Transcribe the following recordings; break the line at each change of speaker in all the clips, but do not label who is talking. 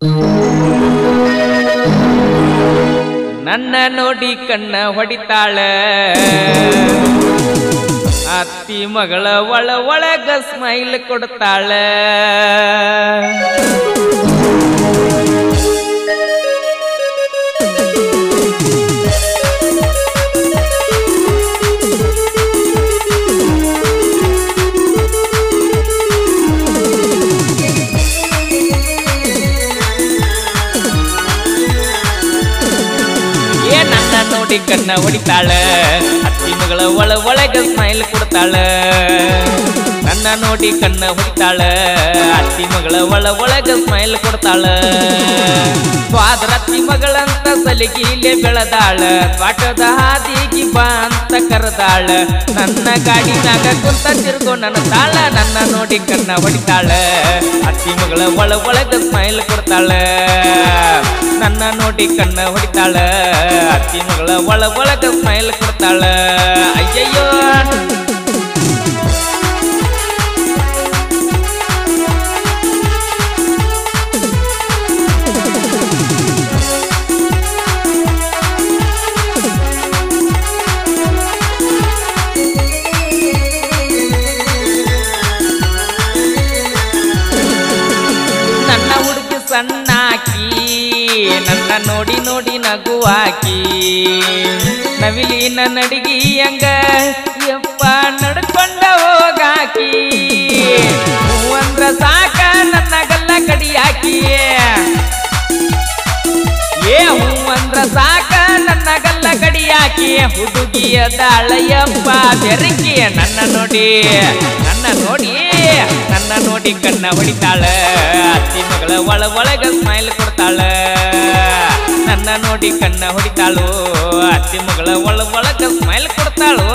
ನನ್ನ ನೋಡಿ ಕಣ್ಣ ಹೊಡಿತಾಳ ಅತ್ತಿ ಮಗಳ ಒಳ ಒಳಗ ಸ್ಮೈಲ್ ಕೊಡ್ತಾಳ ಏ ನನ್ನ ನೋಡಿ ಕಣ್ಣ ಹೊಡಿತಾಳ ಅತ್ತಿ ಮಗಳ ಒಳ ಒಳಗ ಸ್ಮೈಲ್ ಕೊಡ್ತಾಳ ನನ್ನ ನೋಡಿ ಕಣ್ಣ ಹೊಡಿತಾಳ ಅತ್ತಿ ಮಗಳ ಒಳ ಒಳಗ ಸ್ಮೈಲ್ ಕೊಡ್ತಾಳ ಸ್ವಾದ್ರ ಅತ್ತಿ ಮಗಳಂತ ಸಲಿಗಿಲೆ ಬೆಳೆದಾಳ ತ್ವಾಟದ ಹಾದಿಗಿ ಬಾ ಅಂತ ಕರೆದಾಳ ನನ್ನ ಗಾಡಿನಾಗ ಕುಂತ ತಿರ್ಗೋ ನನ್ನ ತಾಳ ನನ್ನ ನೋಡಿ ಕಣ್ಣ ಹೊಡಿತಾಳ ಅತ್ತಿ ಮಗಳ ಒಳ ಒಳಗ ಸ್ಮೈಲ್ ಕೊಡ್ತಾಳ ನನ್ನ ನೋಡಿ ಕಣ್ಣ ಹೊಡಿತಾಳ ಅತ್ತಿ ಮಗಳ ಒಳ ಒಳಗ ಸ್ಮೈಲ್ ಕೊಡ್ತಾಳ ಅಯ್ಯಯ್ಯೋ ನನ್ನ ಹುಡುಗಿ ಸಣ್ಣಾಕಿ ನನ್ನ ನೋಡಿ ನೋಡಿ ನಗುವಾಕಿ ನವಿಲಿನ ನಡಿಗಿ ಹಂಗ ಯಪ್ಪ ನಡ್ಕೊಂಡ ಹೋಗಾಕಿ ಹೂ ಅಂದ್ರ ಸಾಕ ನನ್ನ ಗಲ್ಲ ಕಡಿಯಾಕಿ ಏ ಹೂ ಅಂದ್ರ ಸಾಕ ನನ್ನ ಗಲ್ಲ ಕಡಿಯಾಕಿ ಹುಡುಗಿಯ ದಾಳಯ್ಯಪ್ಪ ಬೆರಕಿ ನನ್ನ ನೋಡಿ ನನ್ನ ನೋಡಿ ನನ್ನ ನೋಡಿ ಕಣ್ಣ ಹೊಡಿತಾಳ ಅತ್ತಿ ಮಗಳ ಒಳ ಒಳಗ ಸ್ಮೈಲ್ ಕೊಡ್ತಾಳ ನನ್ನ ನೋಡಿ ಕಣ್ಣ ಹೊಡಿತಾಳು ಅತ್ತಿ ಮಗಳ ಒಳ ಒಳಗ ಸ್ಮೈಲ್ ಕೊಡ್ತಾಳು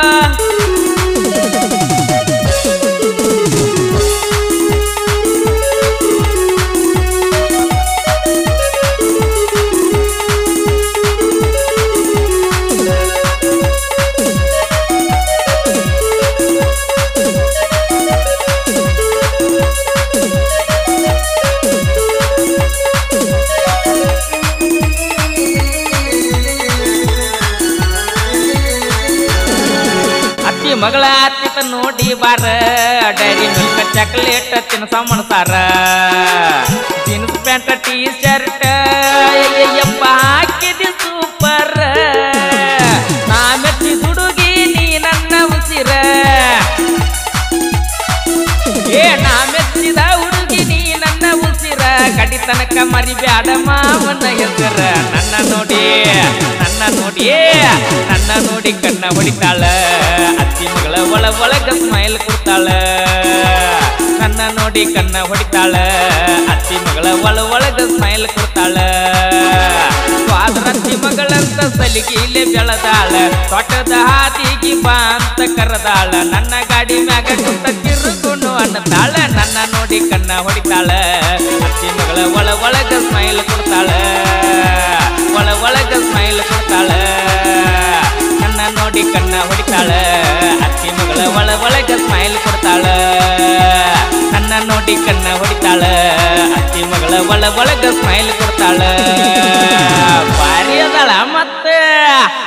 ಅತ್ತಿ ಮಗಳ ಅತ್ತಿತ ನೋಡಿ ಬಾರ ಡೈರಿ ಮಿಲ್ಕ್ ಚಾಕ್ಲೇಟ್ ತಿನ್ಸ ಮಣಸಾರ ಜೀನ್ಸ್ ಪ್ಯಾಂಟ್ ಟೀ ಶರ್ಟ್ ಅಯ್ಯಪ್ಪ ಹಾಕಿದಿ ಸೂಪರ್ ನಾ ಮೆಚ್ಚಿ ಹುಡುಗಿ ನೀ ನನ್ನ ಉಸಿರ ಏ ನಾ ಮೆಚ್ಚಿದ ಹುಡುಗಿ ನೀ ನನ್ನ ಉಸಿರ ಕಡಿ ತನಕ ಮರಿಬ್ಯಾಡ ಮಾವನ ಹೆಸರ ನನ್ನ ನೋಡಿ ನನ್ನ ನೋಡಿ ನನ್ನ ನೋಡಿ ಕಣ್ಣ ಹೊಡಿತಾಳ ಅತ್ತಿ ಮಗಳ ಒಳ ಒಳಗ ಸ್ಮೈಲ್ ಕೊಡ್ತಾಳ ನನ್ನ ನೋಡಿ ಕಣ್ಣ ಹೊಡಿತಾಳ ಅತ್ತಿ ಮಗಳ ಒಳ ಒಳಗ ಸ್ಮೈಲ್ ಕೊಡ್ತಾಳ ಸ್ವಾದ್ರ ಅತ್ತಿ ಮಗಳಂತ ಸಲಿಗಿಲೆ ಬೆಳೆದಾಳ ತೋಟದ ಹಾದಿಗಿ ಬಾ ಅಂತ ಕರೆದಾಳ ನನ್ನ ಗಾಡಿ ಮ್ಯಾಗ ಕುಂತ ತಿರುಗುನು ಅನ್ನತಾಳ ನನ್ನ ನೋಡಿ ಕಣ್ಣ ಹೊಡಿತಾಳ ಅತ್ತಿ ಮಗಳ ಒಳ ಒಳಗ ಸ್ಮೈಲ್ ಕೊಡ್ತಾಳ ಒಳ ಒಳಗ ಸ್ಮೈಲ್ ಕೊಡ್ತಾಳ ನನ್ನ ನೋಡಿ ಕಣ್ಣ ಹೊಡಿತಾಳ ಅತ್ತಿ ಮಗಳ ಒಳ ಒಳಗ ಸ್ಮೈಲ್ ಕೊಡ್ತಾಳ ನನ್ನ ನೋಡಿ ಕಣ್ಣ ಹೊಡಿತಾಳ ಅತ್ತಿ ಮಗಳ ಒಳ ಒಳಗ ಸ್ಮೈಲ್ ಕೊಡ್ತಾಳ ಭಾರಿ ಅದಳ ಮತ್ತೆ